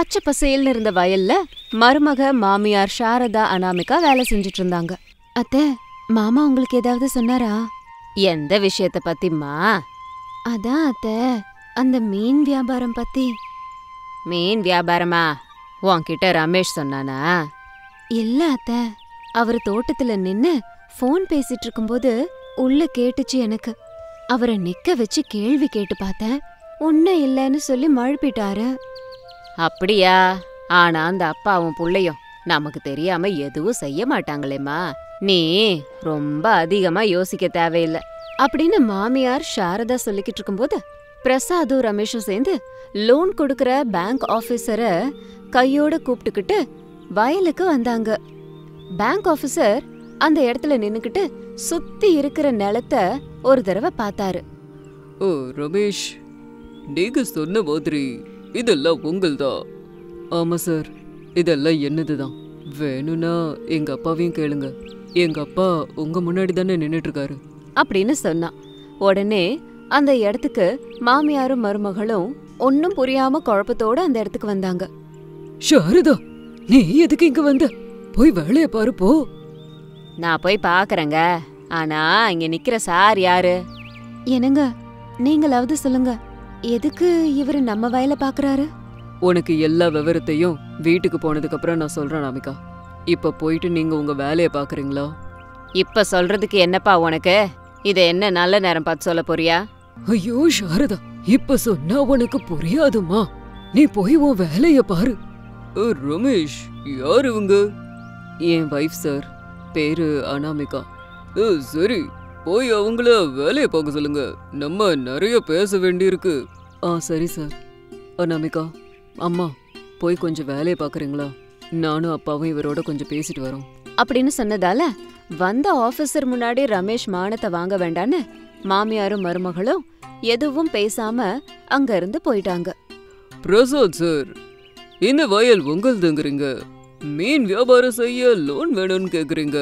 பச்சை பசேல்னு இருந்த வயல்ல மருமக மாமியார் சாரதா அனாமிகா வேலை செஞ்சுட்டு இருந்தாங்க அத்தை மாமா உங்களுக்கு ஏதாவது சொன்னாரா எந்த விஷயத்த பத்திம்மா அதான் அத்தை அந்த மீன் வியாபாரம் பத்தி மீன் வியாபாரமா உன்கிட்ட ரமேஷ் சொன்னானா இல்ல அத்தை அவர் தோட்டத்துல நின்னு ஃபோன் பேசிட்டு இருக்கும்போது உள்ள கேட்டுச்சு எனக்கு அவரை நிக்க வச்சு கேள்வி கேட்டு பார்த்தேன் ஒன்னும் இல்லைன்னு சொல்லி மழுப்பிட்டாரு அப்படியா ஆனா அந்த அப்பாவும் புள்ளையும் நமக்கு தெரியாம எதுவும் செய்ய மாட்டாங்களேம்மா நீ ரொம்ப அதிகமா யோசிக்க தேவையில்லை அப்படின்னு மாமியார் சாரதா சொல்லிக்கிட்டு இருக்கும்போது பிரசாதும் ரமேஷும் சேர்ந்து லோன் கொடுக்கற பேங்க் ஆபீசரை கையோட கூப்பிட்டுக்கிட்டு வயலுக்கு வந்தாங்க பேங்க் ஆபீசர் அந்த இடத்துல நின்னுக்கிட்டு சுத்தி இருக்கிற நிலத்த ஒரு தடவை பார்த்தாரு ஓ ரமேஷ் நீங்க சொன்ன மாதிரி இதெல்லாம் உங்கள்தா ஆமா சார் இதெல்லாம் என்னதுதான் வேணும்னா எங்க அப்பாவையும் கேளுங்க எங்க அப்பா உங்க முன்னாடி தானே நின்னுட்டு இருக்காரு அப்படின்னு சொன்னான் உடனே அந்த இடத்துக்கு மாமியாரும் மருமகளும் ஒன்னும் புரியாம குழப்பத்தோட அந்த இடத்துக்கு வந்தாங்க ஷாரதா நீ எதுக்கு இங்க வந்த போய் வேலைய பாரு போ நான் போய் பாக்குறேங்க ஆனா இங்க நிக்கிற சார் யாரு என்னங்க நீங்களாவது சொல்லுங்க எதுக்கு இவரு நம்ம வயல பாக்குறாரு உனக்கு எல்லா விவரத்தையும் வீட்டுக்கு போனதுக்கு அப்புறம் நான் சொல்றேன் நாமிகா இப்ப போயிட்டு நீங்க உங்க வேலைய பாக்குறீங்களா இப்ப சொல்றதுக்கு என்னப்பா உனக்கு இத என்ன நல்ல நேரம் பார்த்து சொல்ல போறியா ஐயோ சாரதா இப்ப சொன்னா உனக்கு புரியாதுமா நீ போய் உன் வேலைய பாரு ரமேஷ் யார் இவங்க என் வைஃப் சார் பேரு அனாமிகா "ஓ, சரி போய் அவங்கள வேலைய பார்க்க சொல்லுங்க நம்ம நிறைய பேச வேண்டியிருக்கு ஆ சரி சார் அனாமிகா அம்மா போய் கொஞ்சம் வேலைய பார்க்கறீங்களா நானும் அப்பாவும் இவரோட கொஞ்சம் பேசிட்டு வரோம் அப்படின்னு சொன்னதால வந்த ஆபீசர் முன்னாடி ரமேஷ் மானத்தை வாங்க வேண்டான்னு மாமியாரும் மருமகளும் எதுவும் பேசாம அங்க இருந்து போயிட்டாங்க பிரசாத் சார் இந்த வயல் உங்களுதுங்கிறீங்க மீன் வியாபாரம் செய்ய லோன் வேணும்னு கேக்குறீங்க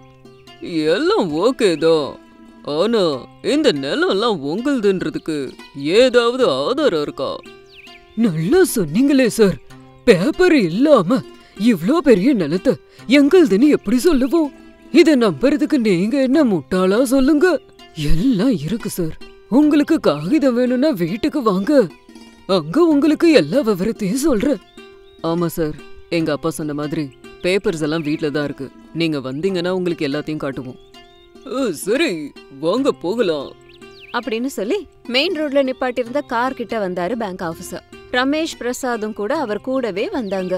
எல்லாம் ஓகே தான் ஆனா இந்த நிலம்லாம் உங்களுதுன்றதுக்கு ஏதாவது ஆதாரம் இருக்கா நல்லா சொன்னீங்களே சார் பேப்பர் இல்லாம இவ்ளோ பெரிய நிலத்தை எங்களுதுன்னு எப்படி சொல்லுவோம் இத நம்புறதுக்கு நீங்க என்ன முட்டாளா சொல்லுங்க எல்லாம் இருக்கு சார் உங்களுக்கு காகிதம் வேணும்னா வீட்டுக்கு வாங்க அங்க உங்களுக்கு எல்லா விவரத்தையும் சொல்றேன் ஆமா சார் எங்க அப்பா சொன்ன மாதிரி பேப்பர்ஸ் எல்லாம் வீட்ல தான் இருக்கு நீங்க வந்தீங்கன்னா உங்களுக்கு எல்லாத்தையும் காட்டுவோம் சரி வாங்க போகலாம் அப்படின்னு சொல்லி மெயின் ரோட்ல நிப்பாட்டியிருந்த கார் கிட்ட வந்தாரு பேங்க் ஆபீசர் ரமேஷ் பிரசாதும் கூட அவர் கூடவே வந்தாங்க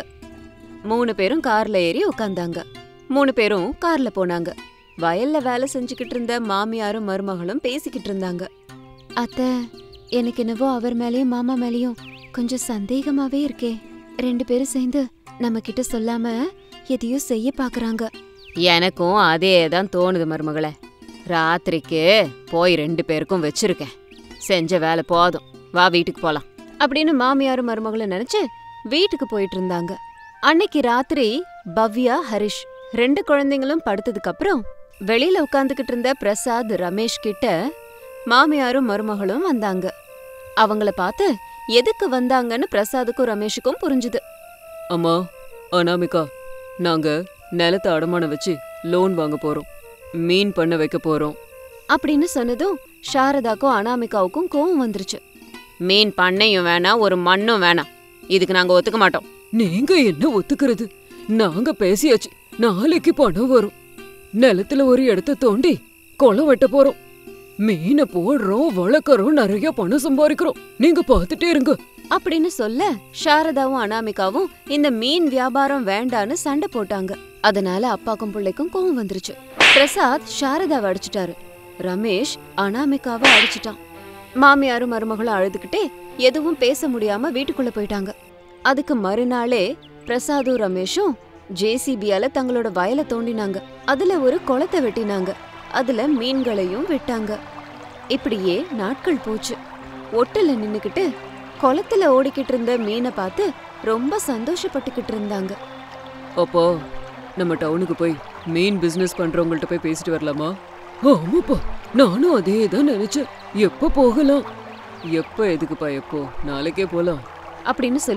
மூணு பேரும் கார்ல ஏறி உட்காந்தாங்க மூணு பேரும் கார்ல போனாங்க வயல்ல வேலை செஞ்சுக்கிட்டு இருந்த மாமியாரும் மருமகளும் பேசிக்கிட்டு இருந்தாங்க அத்த எனக்கு என்னவோ அவர் மேலயும் மாமா மேலயும் கொஞ்சம் சந்தேகமாவே இருக்கே ரெண்டு பேரும் சேர்ந்து நம்ம கிட்ட சொல்லாம எதையும் செய்ய பாக்குறாங்க எனக்கும் அதே தான் தோணுது மருமகளே ராத்திரிக்கு போய் ரெண்டு பேருக்கும் வச்சிருக்கேன் செஞ்ச வேலை போதும் வா வீட்டுக்கு போலாம் அப்படின்னு மாமியாரும் மருமகளும் நினைச்சு வீட்டுக்கு போயிட்டு இருந்தாங்க அன்னைக்கு ராத்திரி பவ்யா ஹரிஷ் ரெண்டு குழந்தைங்களும் படுத்ததுக்கு அப்புறம் வெளியில உட்காந்துக்கிட்டு இருந்த பிரசாத் ரமேஷ் கிட்ட மாமியாரும் மருமகளும் வந்தாங்க அவங்கள பார்த்து எதுக்கு வந்தாங்கன்னு பிரசாதுக்கும் ரமேஷுக்கும் புரிஞ்சுது அம்மா அனாமிகா நாங்க நிலத்தை அடமானம் வச்சு லோன் வாங்க போறோம் மீன் பண்ண வைக்க போறோம் அப்படின்னு சொன்னதும் சாரதாக்கும் அனாமிகாவுக்கும் கோவம் வந்துருச்சு மீன் பண்ணையும் வேணாம் ஒரு மண்ணும் வேணாம் இதுக்கு நாங்க ஒத்துக்க மாட்டோம் நீங்க என்ன ஒத்துக்கிறது நாங்க பேசியாச்சு நாளைக்கு பணம் வரும் நிலத்துல ஒரு இடத்த தோண்டி குளம் வெட்ட போறோம் மீனை போடுறோம் வளர்க்கறோம் நிறைய பணம் சம்பாதிக்கிறோம் நீங்க பார்த்துட்டே இருங்க அப்படின்னு சொல்ல சாரதாவும் அனாமிகாவும் இந்த மீன் வியாபாரம் வேண்டான்னு சண்டை போட்டாங்க அதனால அப்பாக்கும் பிள்ளைக்கும் கோவம் வந்துருச்சு பிரசாத் சாரதாவை அடிச்சிட்டாரு ரமேஷ் அனாமிகாவை அடிச்சிட்டான் மாமியாரும் மருமகளும் அழுதுகிட்டே எதுவும் பேச முடியாம வீட்டுக்குள்ள போயிட்டாங்க அதுக்கு மறுநாளே பிரசாதும் ரமேஷும் ஜேசிபியால தங்களோட வயலை தோண்டினாங்க அதுல ஒரு குளத்தை வெட்டினாங்க அதுல மீன்களையும் விட்டாங்க இப்படியே நாட்கள் போச்சு ஒட்டுல நின்னுக்கிட்டு குளத்துல ஓடிக்கிட்டு இருந்த மீனை பார்த்து ரொம்ப சந்தோஷப்பட்டுக்கிட்டு இருந்தாங்க அப்போ நம்ம டவுனுக்கு போய் மீன் பிசினஸ் பண்றவங்கள்ட்ட போய் பேசிட்டு வரலாமா ஆமாப்பா நானும் அதே தான் நினைச்சேன் எப்ப போகலாம் எப்ப எதுக்குப்பா எப்போ நாளைக்கே போலாம் அப்படின்னு சொல்லி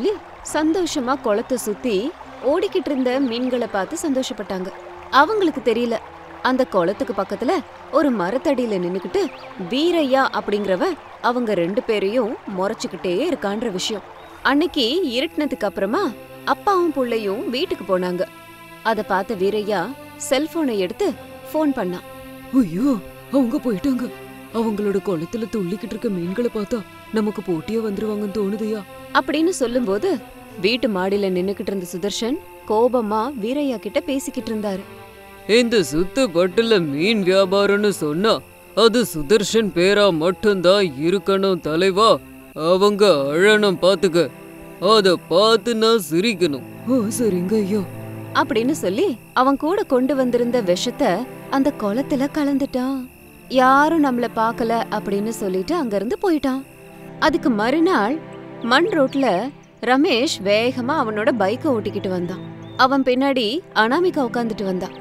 சந்தோஷமா குளத்தை சுத்தி ஓடிக்கிட்டு இருந்த மீன்களை பார்த்து சந்தோஷப்பட்டாங்க அவங்களுக்கு தெரியல அந்த குளத்துக்கு பக்கத்துல ஒரு மரத்தடியில நின்னுக்கிட்டு வீரையா அப்படிங்கிறவ அவங்க ரெண்டு பேரையும் முறைச்சுக்கிட்டே இருக்கான்ற விஷயம் அன்னைக்கு இருட்டினதுக்கு அப்புறமா அப்பாவும் புள்ளையும் வீட்டுக்கு போனாங்க அத பார்த்த வீரையா செல்போனை எடுத்து ஃபோன் பண்ணான் ஐயோ அவங்க போயிட்டாங்க அவங்களோட குளத்துல துள்ளிக்கிட்டு இருக்க மீன்களை பார்த்தா நமக்கு போட்டியா வந்துருவாங்கன்னு தோணுதையா அப்படின்னு சொல்லும்போது வீட்டு மாடியில நின்னுக்கிட்டு இருந்த சுதர்ஷன் கோபமா வீரையா கிட்ட பேசிக்கிட்டு இருந்தாரு இந்த சுத்து பட்டுல மீன் வியாபாரம்னு சொன்னா அது சுதர்ஷன் பேரா மட்டும்தான் இருக்கணும் தலைவா அவங்க அழணும் பாத்துக்க அத பார்த்து நான் சிரிக்கணும் ஓ சரிங்க ஐயா அப்படின்னு சொல்லி அவன் கூட கொண்டு வந்திருந்த விஷத்தை அந்த குளத்துல கலந்துட்டான் யாரும் நம்மள பார்க்கல அப்படின்னு சொல்லிட்டு அங்கிருந்து போயிட்டான் அதுக்கு மறுநாள் மண் ரோட்ல ரமேஷ் வேகமா அவனோட பைக்கை ஓட்டிக்கிட்டு வந்தான் அவன் பின்னாடி அனாமிகா உட்காந்துட்டு வந்தான்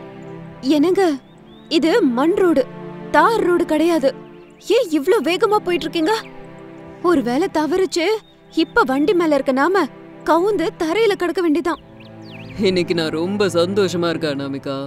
என்னங்க இது மண் ரோடு தார் ரோடு கிடையாது ஏன் இவ்ளோ வேகமா போயிட்டு இருக்கீங்க ஒருவேளை தவறுச்சு இப்ப வண்டி மேல இருக்க நாம கவுந்து தரையில கிடக்க வேண்டியதான் இன்னைக்கு நான் ரொம்ப சந்தோஷமா இருக்கேன் அனாமிகா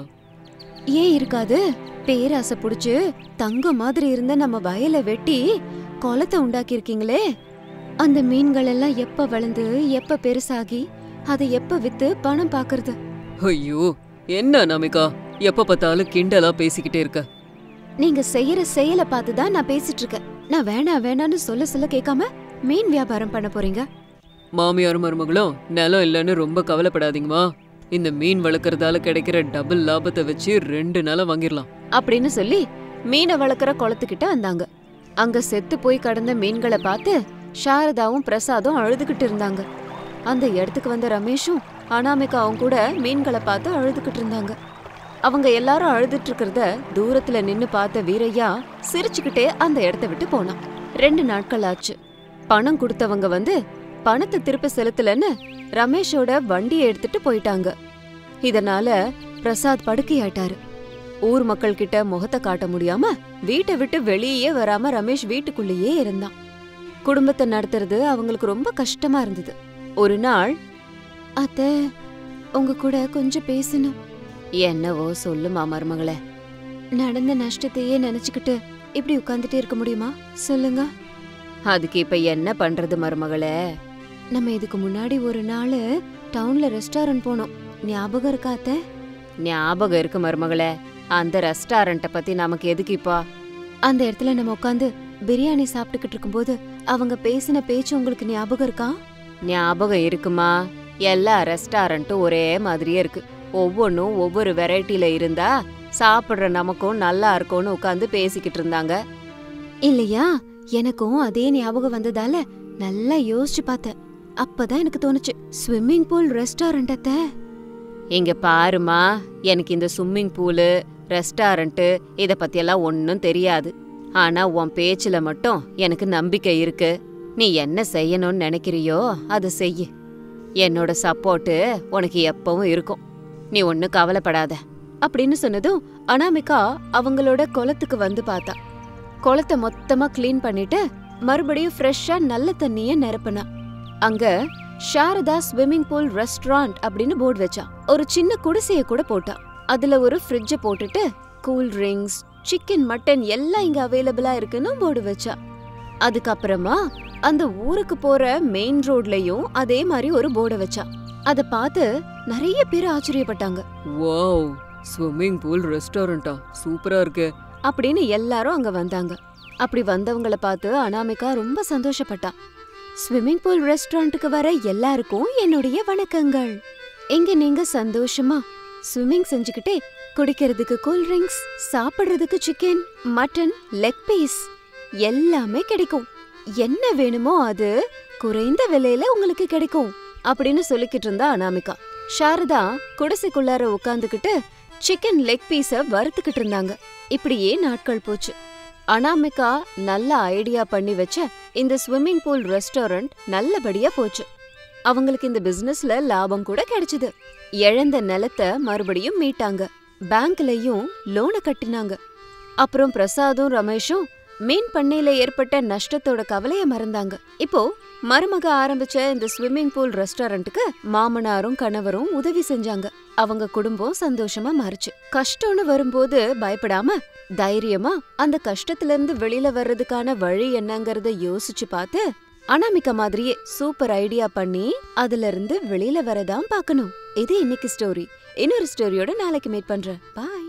ஏன் இருக்காது பேராசை புடிச்சு தங்க மாதிரி இருந்த நம்ம வயலை வெட்டி குளத்தை உண்டாக்கி இருக்கீங்களே அந்த மீன்கள் எல்லாம் எப்ப வளர்ந்து எப்ப பெருசாகி அதை எப்ப வித்து பணம் பாக்குறது ஐயோ என்ன அனாமிகா எப்ப பார்த்தாலும் கிண்டலா பேசிக்கிட்டே இருக்க நீங்க செய்யற செயலை பார்த்து தான் நான் பேசிட்டு இருக்கேன் நான் வேணாம் வேணான்னு சொல்ல சொல்ல கேட்காம மீன் வியாபாரம் பண்ண போறீங்க மாமியார் மருமகளும் நிலம் இல்லைன்னு ரொம்ப கவலைப்படாதீங்கம்மா இந்த மீன் வளர்க்கறதால கிடைக்கிற டபுள் லாபத்தை வச்சு ரெண்டு நிலம் வாங்கிடலாம் அப்படின்னு சொல்லி மீனை வளர்க்குற குளத்துக்கிட்ட வந்தாங்க அங்க செத்து போய் கடந்த மீன்களை பார்த்து சாரதாவும் பிரசாதும் அழுதுகிட்டு இருந்தாங்க அந்த இடத்துக்கு வந்த ரமேஷும் அனாமிகாவும் கூட மீன்களை பார்த்து அழுதுகிட்டு இருந்தாங்க அவங்க எல்லாரும் அழுதுட்டு இருக்கிறத தூரத்துல நின்னு பார்த்த வீரையா சிரிச்சுக்கிட்டே அந்த இடத்த விட்டு போனான் ரெண்டு நாட்கள் ஆச்சு பணம் கொடுத்தவங்க வந்து பணத்தை திருப்பி செலுத்தலன்னு ரமேஷோட வண்டியை எடுத்துட்டு போயிட்டாங்க இதனால பிரசாத் படுக்கையாயிட்டாரு ஊர் மக்கள் கிட்ட முகத்தை காட்ட முடியாம வீட்டை விட்டு வெளியே வராம ரமேஷ் வீட்டுக்குள்ளேயே இருந்தான் குடும்பத்தை நடத்துறது அவங்களுக்கு ரொம்ப கஷ்டமா இருந்தது ஒரு நாள் அத்த உங்க கூட கொஞ்சம் பேசணும் என்னவோ சொல்லுமா மருமகளே நடந்த நஷ்டத்தையே நினைச்சுக்கிட்டு இப்படி உட்கார்ந்துட்டே இருக்க முடியுமா சொல்லுங்க அதுக்கு இப்ப என்ன பண்றது மருமகளே நம்ம இதுக்கு முன்னாடி ஒரு நாள் டவுன்ல ரெஸ்டாரண்ட் போனோம் ஞாபகம் இருக்கா அத்தை ஞாபகம் இருக்கு மருமகளே அந்த ரெஸ்டாரண்ட்ட பத்தி நமக்கு எதுக்கு இப்பா அந்த இடத்துல நம்ம உட்காந்து பிரியாணி சாப்பிட்டுக்கிட்டு இருக்கும்போது அவங்க பேசின பேச்சு உங்களுக்கு ஞாபகம் இருக்கா ஞாபகம் இருக்குமா எல்லா ரெஸ்டாரண்ட்டும் ஒரே மாதிரியே இருக்கு ஒவ்வொன்றும் ஒவ்வொரு வெரைட்டில இருந்தா சாப்பிடுற நமக்கும் நல்லா இருக்கும்னு உட்காந்து பேசிக்கிட்டு இருந்தாங்க இல்லையா எனக்கும் அதே ஞாபகம் வந்ததால நல்லா யோசிச்சு பார்த்தேன் அப்பதான் எனக்கு தோணுச்சு ஸ்விம்மிங் பூல் ரெஸ்டாரண்ட் அத்தை இங்க பாருமா எனக்கு இந்த ஸ்விம்மிங் பூலு ரெஸ்டாரண்ட்டு இத பத்தியெல்லாம் ஒன்றும் தெரியாது ஆனா உன் பேச்சுல மட்டும் எனக்கு நம்பிக்கை இருக்கு நீ என்ன செய்யணும்னு நினைக்கிறியோ அதை செய்யு என்னோட சப்போர்ட்டு உனக்கு எப்பவும் இருக்கும் நீ ஒன்னும் கவலைப்படாத அப்படின்னு சொன்னதும் அனாமிகா அவங்களோட குளத்துக்கு வந்து பார்த்தா குளத்தை மொத்தமா க்ளீன் பண்ணிட்டு மறுபடியும் ஃப்ரெஷ்ஷா நல்ல தண்ணிய நிரப்புனா அங்க சாரதா ஸ்விம்மிங் பூல் ரெஸ்டாரண்ட் அப்படின்னு போர்டு வச்சா ஒரு சின்ன குடிசைய கூட போட்டா அதுல ஒரு ஃப்ரிட்ஜ போட்டுட்டு கூல் ட்ரிங்க்ஸ் சிக்கன் மட்டன் எல்லாம் இங்க அவைலபிளா இருக்குன்னு போர்டு வச்சா அதுக்கப்புறமா அந்த ஊருக்கு போற மெயின் ரோட்லயும் அதே மாதிரி ஒரு போர்டை வச்சா அத பார்த்து நிறைய பேர் ஆச்சரியப்பட்டாங்க வாவ் ஸ்விம்மிங் பூல் ரெஸ்டாரண்டா சூப்பரா இருக்கே அப்படின்னு எல்லாரும் அங்க வந்தாங்க அப்படி வந்தவங்கள பார்த்து அனாமிகா ரொம்ப சந்தோஷப்பட்டா ஸ்விம்மிங் பூல் ரெஸ்டாரண்ட்டுக்கு வர எல்லாருக்கும் என்னுடைய வணக்கங்கள் இங்க நீங்க சந்தோஷமா ஸ்விம்மிங் செஞ்சுக்கிட்டே குடிக்கிறதுக்கு கூல் ட்ரிங்க்ஸ் சாப்பிடுறதுக்கு சிக்கன் மட்டன் லெக் பீஸ் எல்லாமே கிடைக்கும் என்ன வேணுமோ அது குறைந்த விலையில உங்களுக்கு கிடைக்கும் அப்படின்னு சொல்லிக்கிட்டு இருந்தா அனாமிகா சாரதா குடிசைக்குள்ளார உட்காந்துக்கிட்டு சிக்கன் லெக் பீஸ வறுத்துக்கிட்டு இருந்தாங்க இப்படியே நாட்கள் போச்சு அனாமிகா நல்ல ஐடியா பண்ணி வச்ச இந்த ஸ்விம்மிங் பூல் ரெஸ்டாரண்ட் நல்லபடியா போச்சு அவங்களுக்கு இந்த பிசினஸ்ல லாபம் கூட கிடைச்சது இழந்த நிலத்தை மறுபடியும் மீட்டாங்க பேங்க்லயும் லோனை கட்டினாங்க அப்புறம் பிரசாதும் ரமேஷும் மீன் பண்ணையில ஏற்பட்ட நஷ்டத்தோட கவலைய மறந்தாங்க இப்போ மருமக ஆரம்பிச்ச இந்த ஸ்விம்மிங் பூல் ரெஸ்டாரண்ட்டுக்கு மாமனாரும் கணவரும் உதவி செஞ்சாங்க அவங்க குடும்பம் சந்தோஷமா மாறுச்சு கஷ்டம்னு வரும்போது பயப்படாம தைரியமா அந்த கஷ்டத்துல இருந்து வெளியில வர்றதுக்கான வழி என்னங்கறத யோசிச்சு பார்த்து அனாமிகா மாதிரியே சூப்பர் ஐடியா பண்ணி அதுல இருந்து வெளியில வரதான் பார்க்கணும் இது இன்னைக்கு ஸ்டோரி இன்னொரு ஸ்டோரியோட நாளைக்கு மீட் பண்றேன் பாய்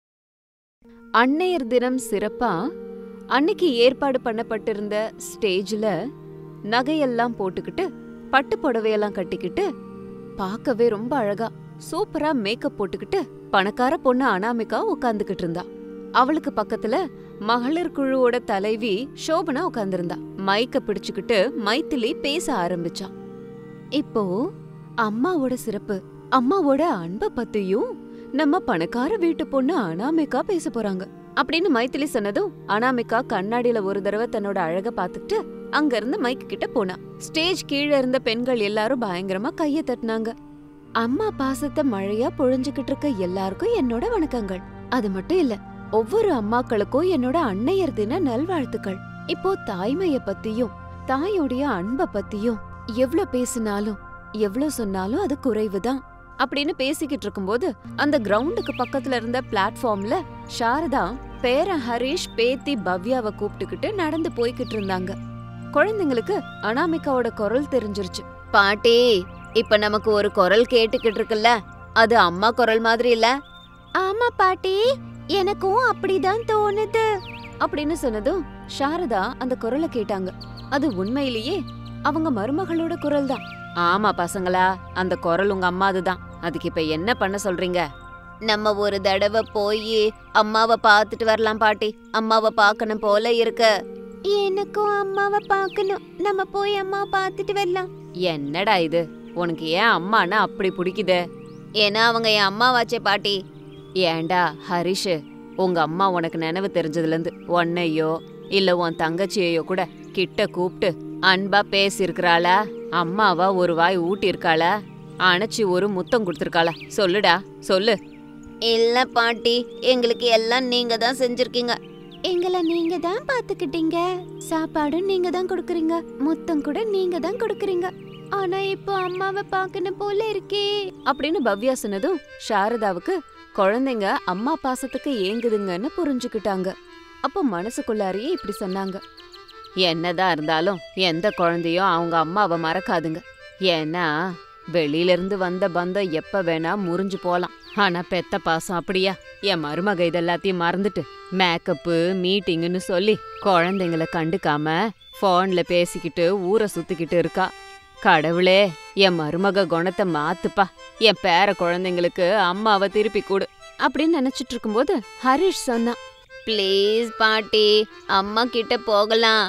அன்னையர் தினம் சிறப்பா அன்னைக்கு ஏற்பாடு பண்ணப்பட்டிருந்த ஸ்டேஜ்ல நகையெல்லாம் போட்டுக்கிட்டு பட்டு புடவையெல்லாம் கட்டிக்கிட்டு பார்க்கவே ரொம்ப அழகா சூப்பரா மேக்கப் போட்டுக்கிட்டு பணக்கார பொண்ணு அனாமிகா உட்காந்துக்கிட்டு இருந்தா அவளுக்கு பக்கத்துல மகளிர் குழுவோட தலைவி சோபனா உட்கார்ந்திருந்தா மைக்க பிடிச்சுக்கிட்டு மைத்திலி பேச ஆரம்பிச்சா இப்போ அம்மாவோட சிறப்பு அம்மாவோட அன்ப பத்தியும் நம்ம பணக்கார வீட்டு பொண்ணு அனாமிகா பேச போறாங்க அப்படின்னு மைத்திலி சொன்னதும் அனாமிகா கண்ணாடியில ஒரு தடவை தன்னோட அழக பாத்துட்டு அங்க இருந்து மைக் கிட்ட போனா ஸ்டேஜ் கீழ இருந்த பெண்கள் எல்லாரும் பயங்கரமா கைய தட்டினாங்க அம்மா பாசத்தை மழையா பொழிஞ்சுகிட்டு இருக்க எல்லாருக்கும் என்னோட வணக்கங்கள் அது மட்டும் இல்ல ஒவ்வொரு அம்மாக்களுக்கும் என்னோட அன்னையர் தின நல்வாழ்த்துக்கள் இப்போ தாய்மைய பத்தியும் தாயோடைய அன்ப பத்தியும் எவ்ளோ பேசினாலும் எவ்ளோ சொன்னாலும் அது குறைவுதான் அப்படின்னு பேசிக்கிட்டு இருக்கும்போது அந்த கிரவுண்டுக்கு பக்கத்துல இருந்த பிளாட்ஃபார்ம்ல சாரதா பேரன் ஹரிஷ் பேத்தி பவ்யாவை கூப்பிட்டுக்கிட்டு நடந்து போய்கிட்டு இருந்தாங்க குழந்தைங்களுக்கு அனாமிகாவோட குரல் தெரிஞ்சிருச்சு பாட்டி இப்ப நமக்கு ஒரு குரல் கேட்டுக்கிட்டு இருக்குல்ல அது அம்மா குரல் மாதிரி இல்ல ஆமா பாட்டி எனக்கும் அப்படிதான் தோணுது அப்படின்னு சொன்னதும் சாரதா அந்த குரலை கேட்டாங்க அது உண்மையிலேயே அவங்க மருமகளோட குரல் தான் ஆமா பசங்களா அந்த குரல் உங்க அம்மாதுதான் அதுக்கு இப்ப என்ன பண்ண சொல்றீங்க நம்ம ஒரு தடவை போய் அம்மாவை பார்த்துட்டு வரலாம் பாட்டி அம்மாவை பார்க்கணும் போல இருக்கு எனக்கும் அம்மாவை பார்க்கணும் நம்ம போய் அம்மா பார்த்துட்டு வரலாம் என்னடா இது உனக்கு ஏன் அம்மானா அப்படி பிடிக்குது ஏன்னா அவங்க என் அம்மாவாச்சே பாட்டி ஏண்டா ஹரிஷ் உங்க அம்மா உனக்கு நினைவு தெரிஞ்சதுல இருந்து உன்னையோ இல்ல உன் தங்கச்சியையோ கூட கிட்ட கூப்பிட்டு அன்பா பேசியிருக்கிறாளா அம்மாவா ஒரு வாய் ஊட்டி இருக்காளா அணைச்சி ஒரு முத்தம் கொடுத்துருக்காளா சொல்லுடா சொல்லு இல்ல பாட்டி எங்களுக்கு எல்லாம் நீங்க தான் செஞ்சிருக்கீங்க எங்களை நீங்க தான் பாத்துக்கிட்டீங்க சாப்பாடும் நீங்க தான் கொடுக்கறீங்க முத்தம் கூட நீங்க தான் கொடுக்கறீங்க ஆனா இப்போ அம்மாவை பார்க்கணும் போல இருக்கே அப்படின்னு பவ்யா சொன்னதும் சாரதாவுக்கு குழந்தைங்க அம்மா பாசத்துக்கு ஏங்குதுங்கன்னு புரிஞ்சுக்கிட்டாங்க அப்போ மனசுக்குள்ளாரியே இப்படி சொன்னாங்க என்னதான் இருந்தாலும் எந்த குழந்தையும் அவங்க அம்மாவை மறக்காதுங்க ஏன்னா வெளியில இருந்து வந்த பந்தம் எப்ப வேணா முறிஞ்சு போலாம் ஆனா பெத்த பாசம் அப்படியா என் மருமக இதெல்லாத்தையும் மறந்துட்டு மேக்கப்பு மீட்டிங்னு சொல்லி குழந்தைங்கள கண்டுக்காம போன்ல பேசிக்கிட்டு ஊரை சுத்திக்கிட்டு இருக்கா கடவுளே என் மருமக குணத்தை மாத்துப்பா என் பேர குழந்தைங்களுக்கு அம்மாவை திருப்பி கொடு அப்படின்னு நினைச்சிட்டு இருக்கும்போது ஹரிஷ் சொன்னான் ப்ளீஸ் பாட்டி அம்மா கிட்ட போகலாம்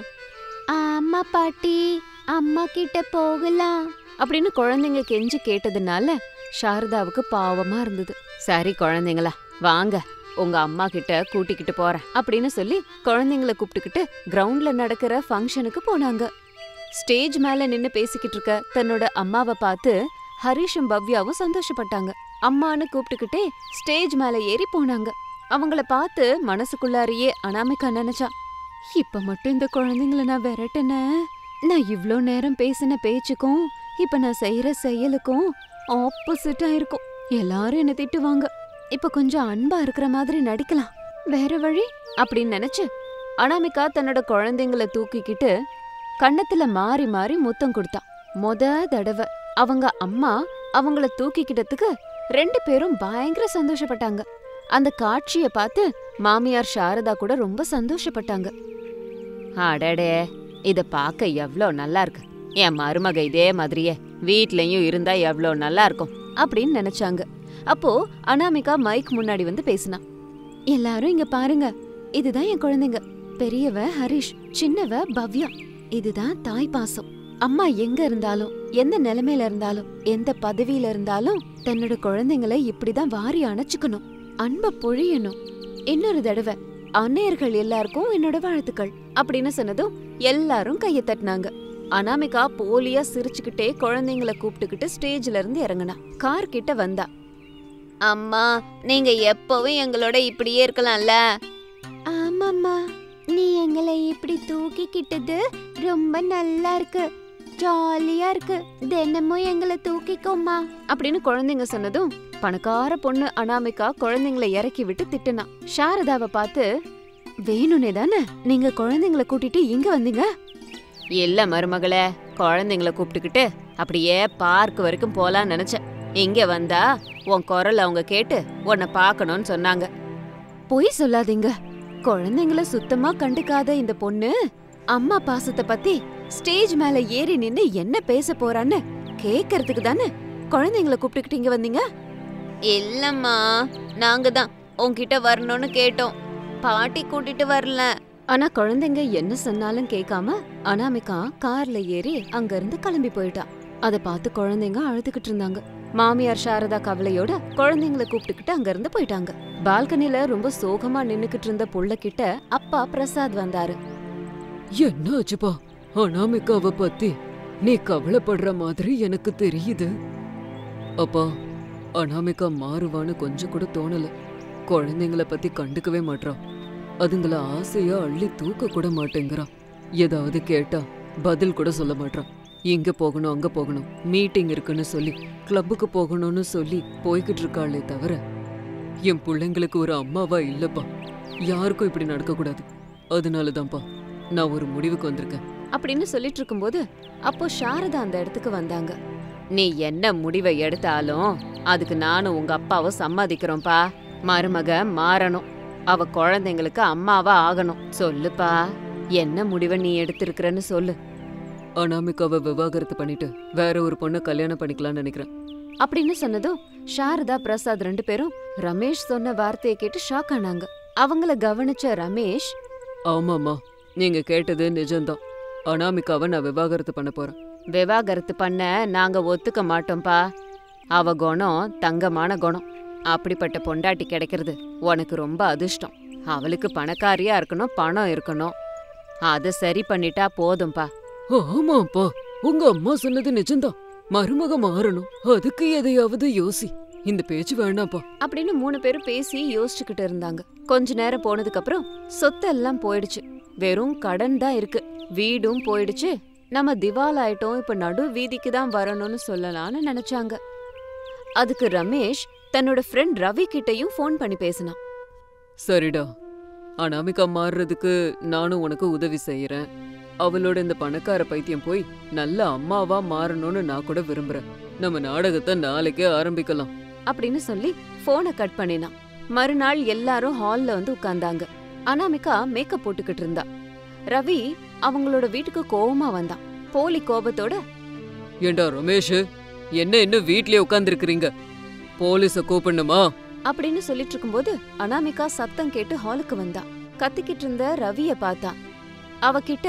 ஆமா பாட்டி அம்மா கிட்ட போகலாம் அப்படின்னு குழந்தைங்க கெஞ்சி கேட்டதுனால சாரதாவுக்கு பாவமா இருந்தது சரி குழந்தைங்களா வாங்க உங்க அம்மா கிட்ட கூட்டிக்கிட்டு போறேன் அப்படின்னு சொல்லி குழந்தைங்கள கூப்பிட்டுக்கிட்டு கிரவுண்ட்ல நடக்கிற ஃபங்க்ஷனுக்கு போனாங்க ஸ்டேஜ் மேல நின்னு பேசிக்கிட்டு இருக்க தன்னோட அம்மாவை பார்த்து ஹரிஷும் பவ்யாவும் சந்தோஷப்பட்டாங்க அம்மான்னு கூப்பிட்டுக்கிட்டே ஸ்டேஜ் மேல ஏறி போனாங்க அவங்கள பார்த்து மனசுக்குள்ளாரியே அனாமிகா நினைச்சா இப்ப மட்டும் இந்த குழந்தைங்கள நான் விரட்டுனேன் நான் இவ்ளோ நேரம் பேசின பேச்சுக்கும் இப்ப நான் செய்யற செயலுக்கும் ஆப்போசிட்டா இருக்கும் எல்லாரும் என்ன திட்டுவாங்க இப்ப கொஞ்சம் அன்பா இருக்கிற மாதிரி நடிக்கலாம் வேற வழி அப்படின்னு நினைச்சு அனாமிகா தன்னோட குழந்தைங்கள தூக்கிக்கிட்டு கன்னத்துல மாறி மாறி முத்தம் கொடுத்தா மொத தடவை அவங்க அம்மா அவங்கள தூக்கிக்கிட்டதுக்கு ரெண்டு பேரும் பயங்கர சந்தோஷப்பட்டாங்க அந்த காட்சிய பார்த்து மாமியார் சாரதா கூட ரொம்ப சந்தோஷப்பட்டாங்க அடடே இத பார்க்க எவ்ளோ நல்லா இருக்கு என் மருமக இதே மாதிரியே வீட்லயும் இருந்தா எவ்ளோ நல்லா இருக்கும் அப்படின்னு நினைச்சாங்க அப்போ அனாமிகா மைக் முன்னாடி வந்து பேசினா எல்லாரும் இங்க பாருங்க இதுதான் என் குழந்தைங்க பெரியவ ஹரிஷ் சின்னவ பவ்யா இதுதான் தாய் பாசம் அம்மா எங்க இருந்தாலும் எந்த நிலைமையில இருந்தாலும் எந்த பதவியில இருந்தாலும் தன்னோட குழந்தைங்களை இப்படிதான் வாரி அணைச்சுக்கணும் அன்ப பொழியணும் இன்னொரு தடவை அன்னையர்கள் எல்லாருக்கும் என்னோட வாழ்த்துக்கள் அப்படின்னு சொன்னதும் எல்லாரும் கைய தட்டினாங்க அனாமிகா போலியா சிரிச்சுக்கிட்டே குழந்தைங்கள கூப்பிட்டுக்கிட்டு ஸ்டேஜ்ல இருந்து இறங்குனா கார் கிட்ட வந்தா அம்மா நீங்க எப்பவும் எங்களோட இப்படியே இருக்கலாம்ல ஆமாம்மா நீ எங்க எங்களை இப்படி தூக்கிக்கிட்டது ரொம்ப நல்லா இருக்கு ஜாலியா இருக்கு தினமும் எங்களை தூக்கிக்கோமா அப்படின்னு குழந்தைங்க சொன்னதும் பணக்கார பொண்ணு அனாமிகா குழந்தைங்களை இறக்கி விட்டு திட்டுனா சாரதாவை பார்த்து வேணும்னே தானே நீங்க குழந்தைங்கள கூட்டிட்டு இங்க வந்தீங்க இல்ல மருமகளே குழந்தைங்கள கூப்பிட்டுக்கிட்டு அப்படியே பார்க் வரைக்கும் போலான்னு நினைச்சேன் இங்க வந்தா உன் குரல் அவங்க கேட்டு உன்னை பார்க்கணும்னு சொன்னாங்க பொய் சொல்லாதீங்க குழந்தைங்கள சுத்தமா கண்டுக்காத இந்த பொண்ணு அம்மா பாசத்தை பத்தி ஸ்டேஜ் மேல ஏறி நின்னு என்ன பேச போறான்னு கேக்கறதுக்கு தானே குழந்தைங்கள கூப்பிட்டுக்கிட்டு இங்க வந்தீங்க இல்லம்மா நாங்க தான் உன்கிட்ட வரணும்னு கேட்டோம் பாட்டி கூட்டிட்டு வரல ஆனா குழந்தைங்க என்ன சொன்னாலும் கேட்காம அனாமிகா கார்ல ஏறி அங்க இருந்து கிளம்பி போயிட்டா அத பார்த்து குழந்தைங்க அழுதுகிட்டு இருந்தாங்க மாமியார் சாரதா கவலையோட குழந்தைங்கள கூப்பிட்டுக்கிட்டு அங்க இருந்து போயிட்டாங்க பால்கனில ரொம்ப சோகமா நின்னுக்கிட்டு இருந்த புள்ள கிட்ட அப்பா பிரசாத் வந்தாரு என்ன ஆச்சுப்பா அனாமிகாவை பத்தி நீ கவலைப்படுற மாதிரி எனக்கு தெரியுது அப்பா அனாமிகா மாறுவான்னு கொஞ்சம் கூட தோணல குழந்தைங்கள பத்தி கண்டுக்கவே மாட்றா அதுங்கள ஆசையா அள்ளி தூக்க கூட மாட்டேங்கிறா ஏதாவது கேட்டா பதில் கூட சொல்ல மாட்றா இங்க போகணும் அங்க போகணும் மீட்டிங் இருக்குன்னு சொல்லி கிளப்புக்கு போகணும்னு சொல்லி போய்கிட்டு இருக்காளே தவிர என் பிள்ளைங்களுக்கு ஒரு அம்மாவா இல்லப்பா யாருக்கும் இப்படி நடக்கக்கூடாது அதனால தான்ப்பா நான் ஒரு முடிவுக்கு வந்திருக்கேன் அப்படின்னு சொல்லிட்டு இருக்கும்போது அப்போ சாரதா அந்த இடத்துக்கு வந்தாங்க நீ என்ன முடிவை எடுத்தாலும் அதுக்கு நானும் உங்க அப்பாவும் சம்மதிக்கிறோம்ப்பா மருமக மாறணும் அவ குழந்தைங்களுக்கு அம்மாவா ஆகணும் சொல்லுப்பா என்ன முடிவை நீ எடுத்திருக்கிறன்னு சொல்லு அனாமிகாவை விவாகரத்து பண்ணிட்டு வேற ஒரு பொண்ணை கல்யாணம் பண்ணிக்கலாம்னு நினைக்கிறேன் அப்படின்னு சொன்னதும் சாரதா பிரசாத் ரெண்டு பேரும் ரமேஷ் சொன்ன வார்த்தையை கேட்டு ஷாக் ஆனாங்க அவங்கள கவனிச்ச ரமேஷ் ஆமாம்மா நீங்க கேட்டது நிஜம்தான் அனாமிகாவை நான் விவாகரத்து பண்ண போறேன் விவாகரத்து பண்ண நாங்க ஒத்துக்க மாட்டோம்ப்பா அவ குணம் தங்கமான குணம் அப்படிப்பட்ட பொண்டாட்டி கிடைக்கிறது உனக்கு ரொம்ப அதிர்ஷ்டம் அவளுக்கு பணக்காரியா இருக்கணும் பணம் இருக்கணும் அத சரி பண்ணிட்டா போதும்பா ஆமாப்பா உங்க அம்மா சொன்னது நிஜம்தான் மருமக மாறணும் அதுக்கு எதையாவது யோசி இந்த பேச்சு வேணாப்பா அப்படின்னு மூணு பேரும் பேசி யோசிச்சுக்கிட்டு இருந்தாங்க கொஞ்ச நேரம் போனதுக்கு அப்புறம் சொத்தெல்லாம் போயிடுச்சு வெறும் கடன் தான் இருக்கு வீடும் போயிடுச்சு நம்ம திவால் ஆயிட்டோம் இப்ப நடு வீதிக்கு தான் வரணும்னு சொல்லலாம்னு நினைச்சாங்க அதுக்கு ரமேஷ் தன்னோட ஃப்ரெண்ட் ரவி கிட்டயும் ஃபோன் பண்ணி பேசினான் சரிடா அனாமிகா மாறுறதுக்கு நானும் உனக்கு உதவி செய்யறேன் அவளோட இந்த பணக்கார பைத்தியம் போய் நல்ல அம்மாவா மாறணும்னு நான் கூட விரும்புறேன் நம்ம நாடகத்தை நாளைக்கே ஆரம்பிக்கலாம் அப்படின்னு சொல்லி போனை கட் பண்ணினான் மறுநாள் எல்லாரும் ஹால்ல வந்து உட்கார்ந்தாங்க அனாமிகா மேக்கப் போட்டுக்கிட்டு இருந்தா ரவி அவங்களோட வீட்டுக்கு கோவமா வந்தான் போலி கோபத்தோட ஏண்டா ரமேஷ் என்ன இன்னும் வீட்லயே உட்காந்துருக்கிறீங்க போலீஸ கூப்பிடணுமா அப்படின்னு சொல்லிட்டு இருக்கும்போது அனாமிகா சத்தம் கேட்டு ஹாலுக்கு வந்தா கத்திக்கிட்டு இருந்த ரவிய பார்த்தா அவகிட்ட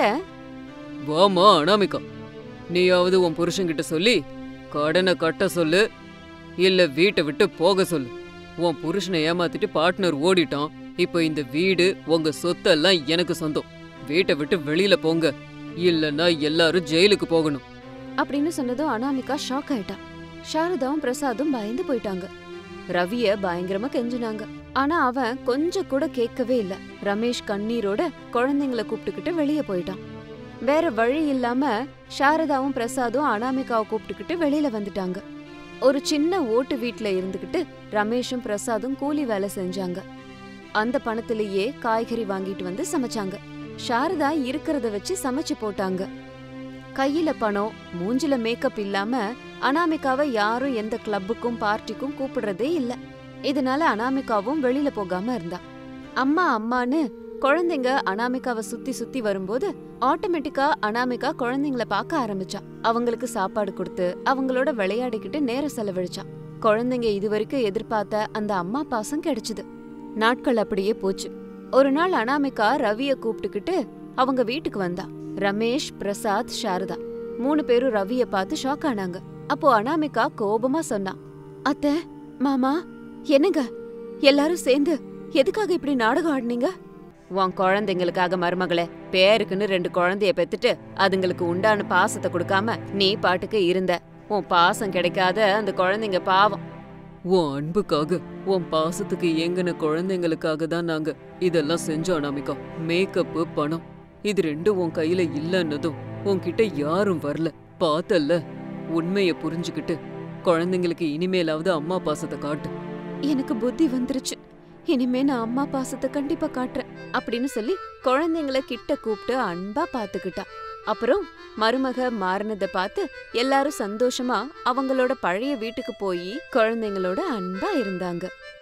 வாமா அனாமிகா நீயாவது உன் புருஷன்கிட்ட சொல்லி கடனை கட்ட சொல்லு இல்ல வீட்டை விட்டு போக சொல்லு உன் புருஷனை ஏமாத்திட்டு பார்ட்னர் ஓடிட்டான் இப்போ இந்த வீடு உங்க சொத்தெல்லாம் எனக்கு சொந்தம் வீட்டை விட்டு வெளியில போங்க இல்லன்னா எல்லாரும் ஜெயிலுக்கு போகணும் அப்படின்னு சொன்னதும் அனாமிகா ஷாக் ஆயிட்டா சாரதாவும் பிரசாதும் பயந்து போயிட்டாங்க ரவிய பயங்கரமா கெஞ்சினாங்க ஆனா அவன் கொஞ்சம் கூட கேட்கவே இல்ல ரமேஷ் கண்ணீரோட குழந்தைங்கள கூப்பிட்டுக்கிட்டு வெளிய போயிட்டான் வேற வழி இல்லாம சாரதாவும் பிரசாதும் அனாமிகாவை கூப்பிட்டுக்கிட்டு வெளியில வந்துட்டாங்க ஒரு சின்ன ஓட்டு வீட்ல இருந்துகிட்டு ரமேஷும் பிரசாதும் கூலி வேலை செஞ்சாங்க அந்த பணத்திலேயே காய்கறி வாங்கிட்டு வந்து சமைச்சாங்க சாரதா இருக்கிறத வச்சு சமைச்சு போட்டாங்க கையில பணம் மூஞ்சில மேக்கப் இல்லாம அனாமிகாவை யாரும் எந்த கிளப்புக்கும் பார்ட்டிக்கும் கூப்பிடுறதே இல்ல இதனால அனாமிகாவும் வெளியில போகாம இருந்தா அம்மா அம்மான்னு குழந்தைங்க அனாமிகாவை சுத்தி சுத்தி வரும்போது ஆட்டோமேட்டிக்கா அனாமிகா குழந்தைங்கள பார்க்க ஆரம்பிச்சா அவங்களுக்கு சாப்பாடு கொடுத்து அவங்களோட விளையாடிக்கிட்டு நேரம் செலவழிச்சா குழந்தைங்க இதுவரைக்கும் எதிர்பார்த்த அந்த அம்மா பாசம் கிடைச்சது நாட்கள் அப்படியே போச்சு ஒரு நாள் அனாமிகா ரவிய கூப்பிட்டுக்கிட்டு அவங்க வீட்டுக்கு வந்தா ரமேஷ் பிரசாத் சாரதா மூணு பேரும் ரவிய பார்த்து ஷாக் ஆனாங்க அப்போ அனாமிகா கோபமா சொன்னா அத்தை மாமா என்னங்க எல்லாரும் சேர்ந்து எதுக்காக இப்படி நாடகம் ஆடுனீங்க உன் குழந்தைங்களுக்காக மருமகளே பேருக்குன்னு ரெண்டு குழந்தைய பெத்துட்டு அதுங்களுக்கு உண்டான பாசத்தை கொடுக்காம நீ பாட்டுக்கு இருந்த உன் பாசம் கிடைக்காத அந்த குழந்தைங்க பாவம் உன் அன்புக்காக உன் பாசத்துக்கு ஏங்கின குழந்தைங்களுக்காக தான் நாங்க இதெல்லாம் செஞ்சோம் அனாமிகா மேக்கப்பு பணம் இது ரெண்டும் உன் கையில இல்லன்னதும் உன்கிட்ட யாரும் வரல பார்த்தல்ல உண்மைய புரிஞ்சுக்கிட்டு குழந்தைங்களுக்கு இனிமேலாவது அம்மா பாசத்தை காட்டு எனக்கு புத்தி வந்துருச்சு இனிமே நான் அம்மா பாசத்தை கண்டிப்பா காட்டுறேன் அப்படின்னு சொல்லி குழந்தைங்கள கிட்ட கூப்பிட்டு அன்பா பாத்துக்கிட்டா அப்புறம் மருமக மாறினத பார்த்து எல்லாரும் சந்தோஷமா அவங்களோட பழைய வீட்டுக்கு போய் குழந்தைங்களோட அன்பா இருந்தாங்க